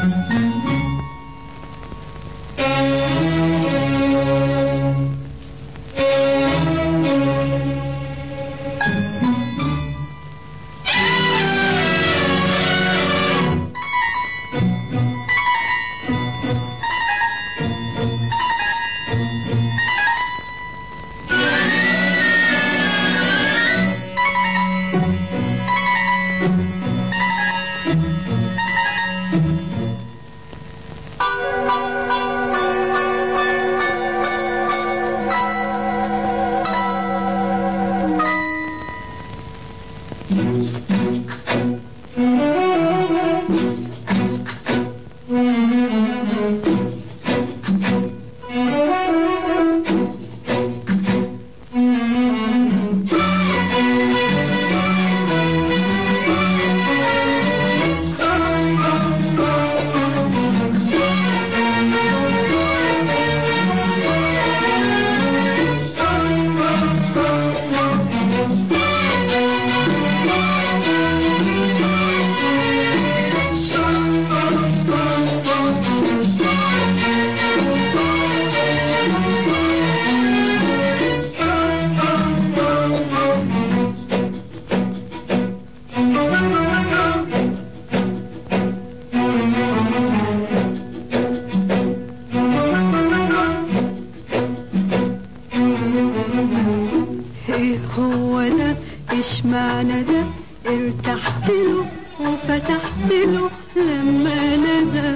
ايه هو ده ايش معنى ده ارتحت له وفتحت له لما ندى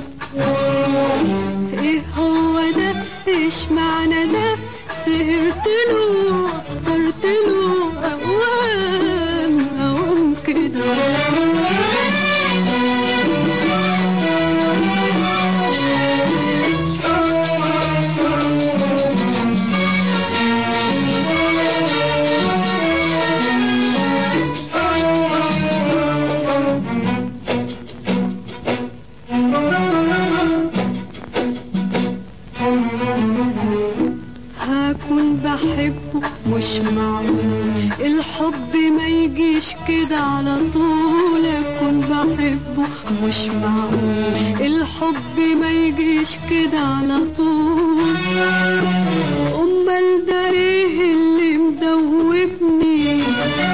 ايه هو ده ايش معنى ده سهرت له اخترت له اوام اوام كده هكون بحبه مش معقول الحب ما يجيش كده على طول اكون بحبه مش معقول الحب ما يجيش كده على طول امال ده ايه اللي مدوبني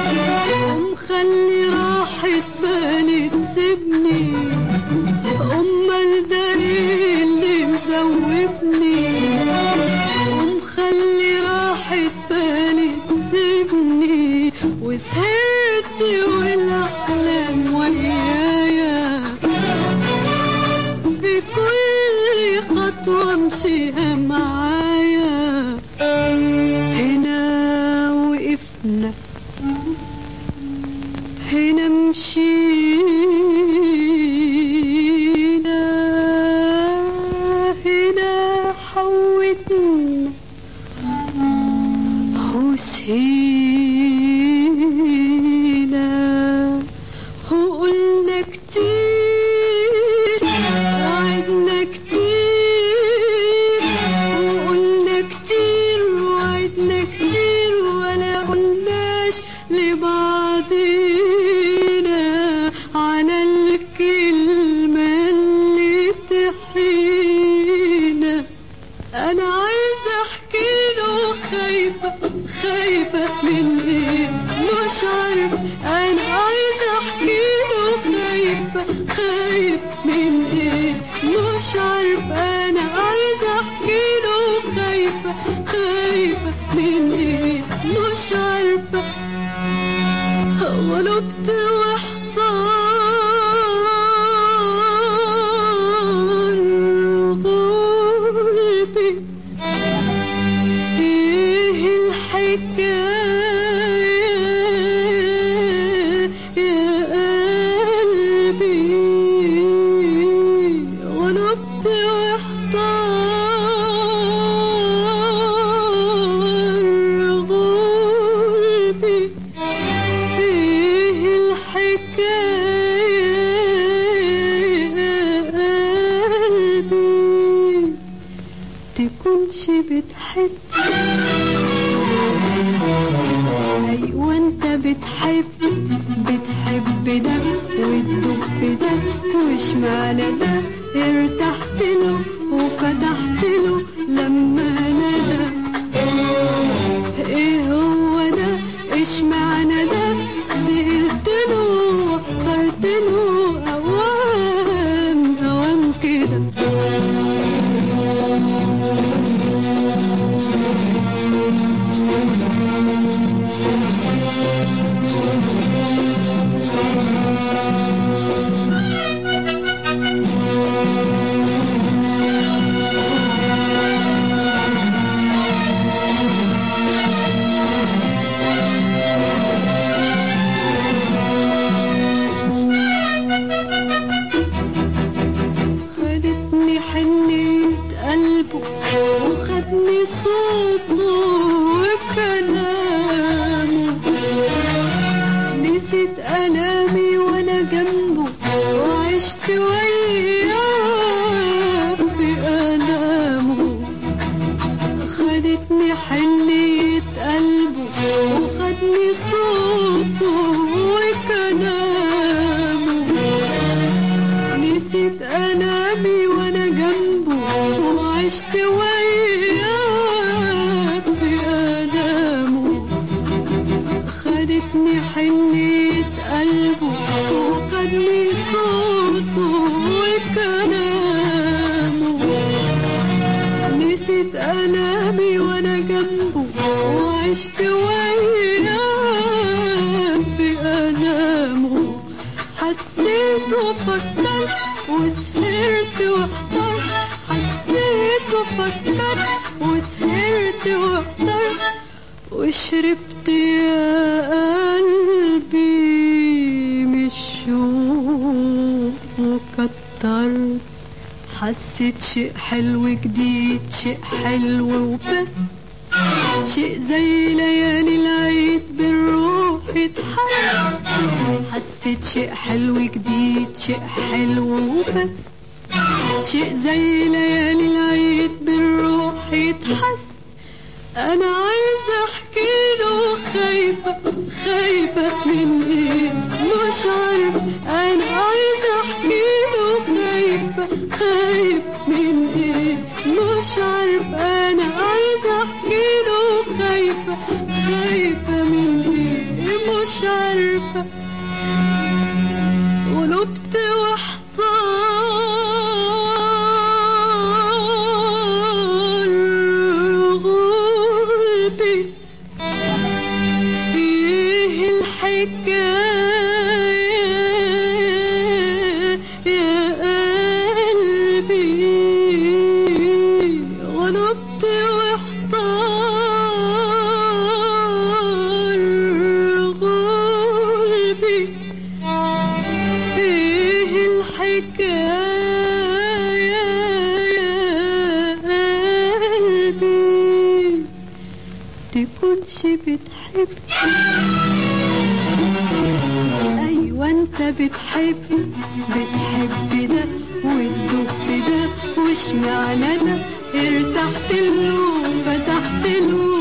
ومخلي راحة بالي تسيبني امال ده ايه اللي مدوبني ومخلي راحة بالي تسيبني وسهرت والاحلام ويايا في كل خطوة امشيها معايا هنا وقفنا هنا مشينا هنا حوتنا وسهينا وقلنا كتير وعدنا كتير وقلنا كتير وعدنا كتير ولا قلناش لبعضينا على الكلمة اللي تحينا انا عايزه احكي له خايفه خايفه من ايه مش عارف انا عايزه احكي له خايفه خايف من ايه مش عارف انا عايزه احكي له خايفه خايفه من ايه مش عارفه غلبت واحتار قلبي ايه الحكاية يا قلبي غلبت واحتار قلبي ايه الحكاية يا قلبي تكونش بتحب ايوه انت بتحب بتحب ده وتدوب في ده وش معنى ده ارتحت له وفتحت له لما ندى ايه هو ده ايش معنى ده سهرت له واخترت له اوام اوام كده خدتني حنية قلبه وخدني صوته وكلامه نسيت ألامي وأنا جنبه وعشت وياه في ألامه خدتني حنية قلبه وخدني صوته وكلامه نسيت أنامي وأنا جنبه وعشت وياه في آلامه خدتني حنية قلبه وخدني صوته وكلامه نسيت أنامي وأنا جنبه وعشت وياه في آلامه حسيت وفكرت وسهرت واحترت حسيت وفكرت وسهرت واحترت وشربت يا قلبي من الشوق وكترت حسيت شيء حلو جديد شيء حلو وبس شيء زي ليالي العيد بالروح اتحس حسيت شيء حلو جديد شيء حلو وبس شيء زي ليالي العيد بالروح يتحس انا عايزه احكي له خايفه خايفه من ايه مش عارفه انا عايزه احكي له خايفه خايف من ايه مش عارفه انا عايزه احكي له خايفه خايفه من ايه مش عارفه قلبت واحتار غلبي ايه الحكاية يا قلبي غلبت واحتار غلبي ايه الحكاية يا قلبي تكونش بتحب ايوه انت بتحب بتحب ده وتدوب في ده وش معنى ده ارتحت له فتحت له